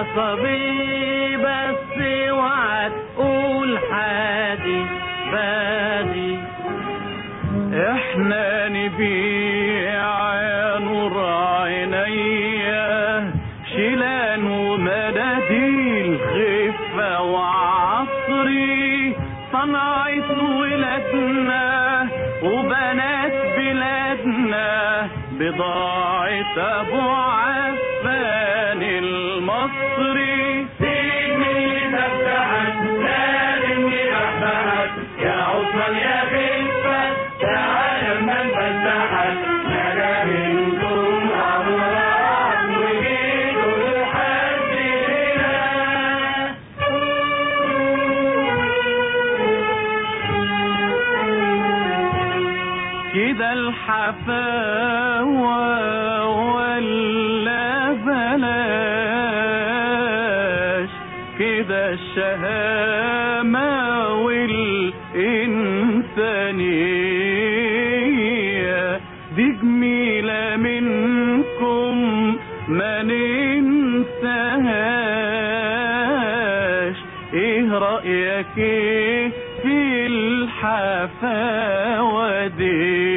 صبي بس اوعى تقول حادي بادي احنا نبيع يا نور عينيا شيلان ومناديل خفة وعصري صنعت ولادنا وبنات بلادنا بضاعة ابو عفان المصري سيبني تفتحك لازم يفتحك يا عثمان يا خفة تعال ما نفتحك انا منكم امراض وجيتوا لحد هنا كده الحفاوة ولا بلاش كده الشهامة والإنسانية دي جميلة منكم ما ننساهاش ايه رأيك ايه في الحفاوة دي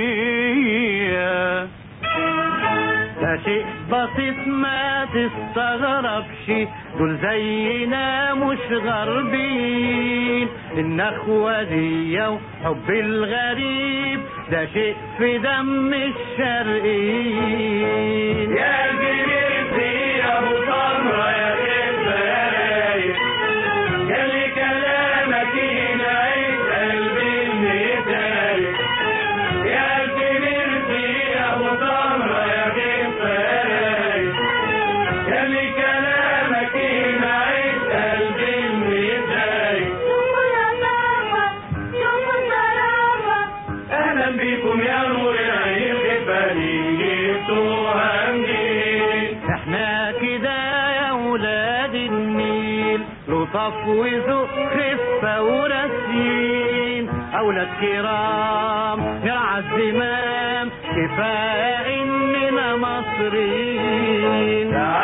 ده شيء بسيط ما تستغربش دول زينا مش غربين النخوة دي وحب الغريب ده شيء في دم الشرقيين يا جنيتي يا ابو سمرة يا خفة يا رايق ياللي كلامك ينعيش قلبي اللي يتارك يا جنيتي يا ابو سمرة يا خفة يا رايق ياللي كلامك ينعيش قلبي اللي يتارك اهلا بيكم يا نور العين خفاني جبتوا همجين احنا كده يا ولاد النيل لطف وذوق خفة ورسيين أولاد كرام نرعى الزمام كفاية إننا مصريين تعال